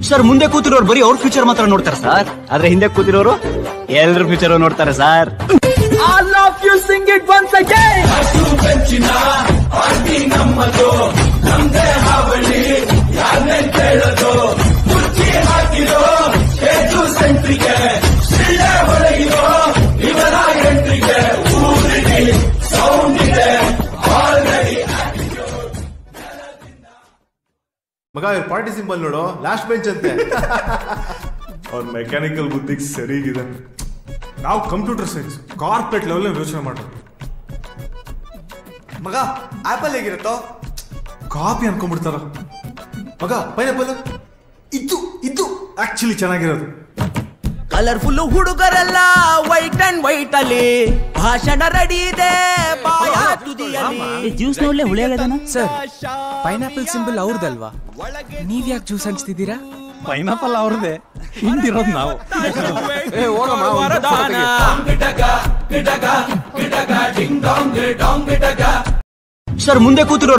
Sir ಮುಂದೆ ಕೂತಿರೋರು ಬರೀ ಅವ್ರ ಫ್ಯೂಚರ್ ಮಾತ್ರ ನೋಡ್ತಾರೆ ಸರ್ ಆದ್ರೆ ಹಿಂದೆ ಕೂತಿರೋರು ಎಲ್ರ ಫ್ಯೂಚರ್ ನೋಡ್ತಾರೆ sir I love you, sing it once again. ಮಗ ಪಾರ್ಟಿ ಸಿಂಬಲ್ ನೋಡು ಲಾಸ್ಟ್ ಬೆಂಚ್ ಅಂತೆ ಅವ್ರ ಮೆಕ್ಯಾನಿಕಲ್ ಬುದ್ಧಿಗೆ ಸರಿಗಿದೆ ನಾವು ಕಂಪ್ಯೂಟರ್ ಸೈನ್ಸ್ ಕಾರ್ಪೊರೇಟ್ ಲೆವೆಲ್ ಯೋಚನೆ ಮಾಡೋದು ಮಗ ಆಪಲ್ ಹೇಗಿರುತ್ತೋ ಕಾಪಿ ಅನ್ಕೊಂಡ್ಬಿಡ್ತಾರ ಮಗ ಪೈನಾಪಲ್ ಇದು ಇದು ಆಕ್ಚುಲಿ ಚೆನ್ನಾಗಿರೋದು ಕಲರ್ಫುಲ್ ಹುಡುಗರೆಲ್ಲ ವೈಟ್ ಅಂಡ್ ವೈಟ್ ಅಲ್ಲಿ ಭಾಷಣ ರೆಡಿ ಇದೆ ಬಾಯ ತುದಿಯಲ್ಲಿ ಜ್ಯೂಸ್ ನೋಡ್ಲೆ ಹುಳಿ ಆಗದನ ಸರ್ ಪೈನಾಪಲ್ ಸಿಂಬಲ್ ಅವ್ರದಲ್ವಾ ನೀವ್ ಯಾಕೆ ಜ್ಯೂಸ್ ಹಂಚ್ತಿದ್ದೀರಾ ಪೈನಾಪಲ್ ಅವ್ರದೇ ಹಿಂದಿರೋದು ನಾವು ವರದಾನ. ಸರ್ ಮುಂದೆ ಕೂತಿರೋರು